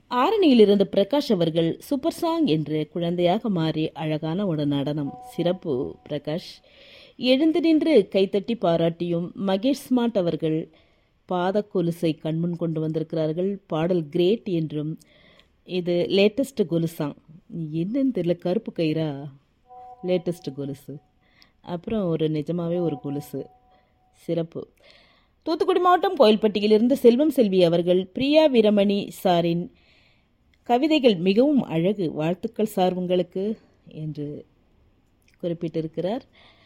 ஆரணியிலிருந்து பிரகாஷ் அவர்கள் super song என்று குழந்தையாக மாறி அழகான ஒரு நடனம் சிறப்பு பிரகாஷ் எழுந்து நின்று கைத்தட்டி பாராட்டியும் மகேஷ் ஸ்மார்ட் அவர்கள் பாத கொலுசை கண்முன் கொண்டு வந்திருக்கிறார்கள் பாடல் கிரேட் என்றும் இது லேட்டஸ்ட் கொலுசாங் என்னன்னு தெரியல கருப்பு கயிறா லேட்டஸ்ட் கொலுசு அப்புறம் ஒரு நிஜமாவே ஒரு கொலுசு சிறப்பு தூத்துக்குடி மாவட்டம் கோயில்பட்டியிலிருந்து செல்வம் செல்வி அவர்கள் பிரியா வீரமணி சாரின் கவிதைகள் மிகவும் அழகு வாழ்த்துக்கள் சார் உங்களுக்கு என்று குறிப்பிட்டிருக்கிறார்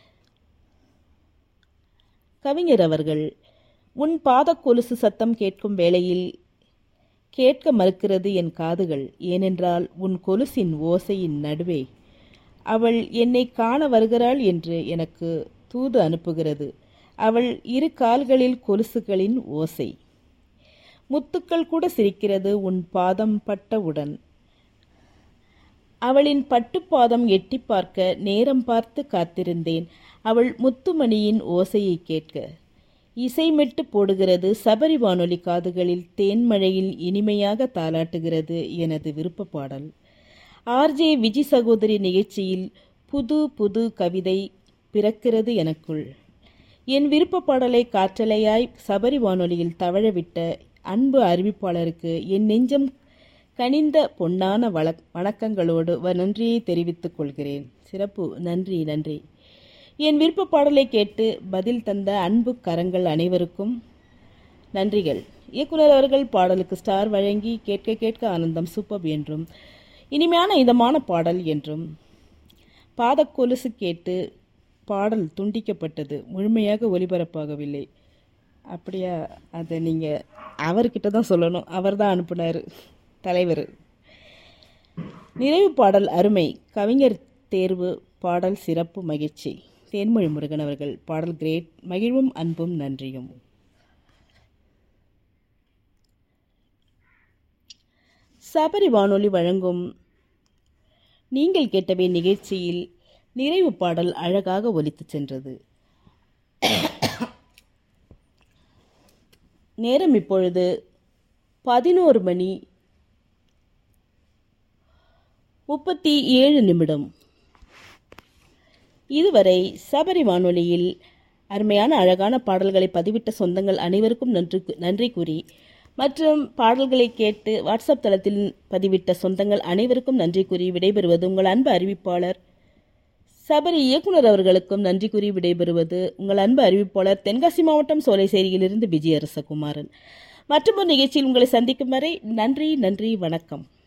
கவிஞர் அவர்கள் உன் பாத கொலுசு சத்தம் கேட்கும் வேளையில் கேட்க மறுக்கிறது என் காதுகள் ஏனென்றால் உன் கொலுசின் ஓசையின் நடுவே அவள் என்னை காண வருகிறாள் என்று எனக்கு தூது அனுப்புகிறது அவள் இரு கால்களில் கொலுசுகளின் ஓசை முத்துக்கள் கூட சிரிக்கிறது உன் பாதம் பட்டவுடன் அவளின் பட்டுப்பாதம் எட்டி பார்க்க நேரம் பார்த்து காத்திருந்தேன் அவள் முத்துமணியின் ஓசையை கேட்க இசைமெட்டு போடுகிறது சபரி வானொலி காதுகளில் தேன்மழையில் இனிமையாக தாலாட்டுகிறது எனது விருப்ப பாடல் ஆர்ஜே விஜி சகோதரி நிகழ்ச்சியில் புது புது கவிதை பிறக்கிறது எனக்குள் என் விருப்ப பாடலை காற்றலையாய் சபரி வானொலியில் தவழவிட்ட அன்பு அறிவிப்பாளருக்கு என் நெஞ்சம் கனிந்த பொன்னான வழ வணக்கங்களோடு வ- நன்றியை தெரிவித்துக் கொள்கிறேன் சிறப்பு நன்றி நன்றி என் விருப்ப பாடலை கேட்டு பதில் தந்த அன்பு கரங்கள் அனைவருக்கும் நன்றிகள் இயக்குனர் அவர்கள் பாடலுக்கு ஸ்டார் வழங்கி கேட்க கேட்க ஆனந்தம் சூப்பர் என்றும் இனிமையான இதமான பாடல் என்றும் பாதக்கொலுசு கேட்டு பாடல் துண்டிக்கப்பட்டது முழுமையாக ஒலிபரப்பாகவில்லை அப்படியா அதை நீங்கள் அவர்கிட்ட தான் சொல்லணும் அவர் தான் அனுப்புனார் தலைவர் நிறைவு பாடல் அருமை கவிஞர் தேர்வு பாடல் சிறப்பு மகிழ்ச்சி தேன்மொழி முருகன் அவர்கள் பாடல் கிரேட் மகிழ்வும் அன்பும் நன்றியும் சபரி வானொலி வழங்கும் நீங்கள் கேட்டவை நிகழ்ச்சியில் நிறைவு பாடல் அழகாக ஒலித்துச் சென்றது நேரம் இப்பொழுது பதினோரு மணி முப்பத்தி ஏழு நிமிடம் இதுவரை சபரி வானொலியில் அருமையான அழகான பாடல்களை பதிவிட்ட சொந்தங்கள் அனைவருக்கும் நன்றி நன்றி கூறி மற்றும் பாடல்களை கேட்டு வாட்ஸ்அப் தளத்தில் பதிவிட்ட சொந்தங்கள் அனைவருக்கும் நன்றி கூறி விடைபெறுவது உங்கள் அன்பு அறிவிப்பாளர் சபரி இயக்குனர் அவர்களுக்கும் நன்றி கூறி விடைபெறுவது உங்கள் அன்பு அறிவிப்பாளர் தென்காசி மாவட்டம் சோலைசேரியிலிருந்து விஜயரசகுமாரன் மற்றும் ஒரு நிகழ்ச்சியில் உங்களை சந்திக்கும் வரை நன்றி நன்றி வணக்கம்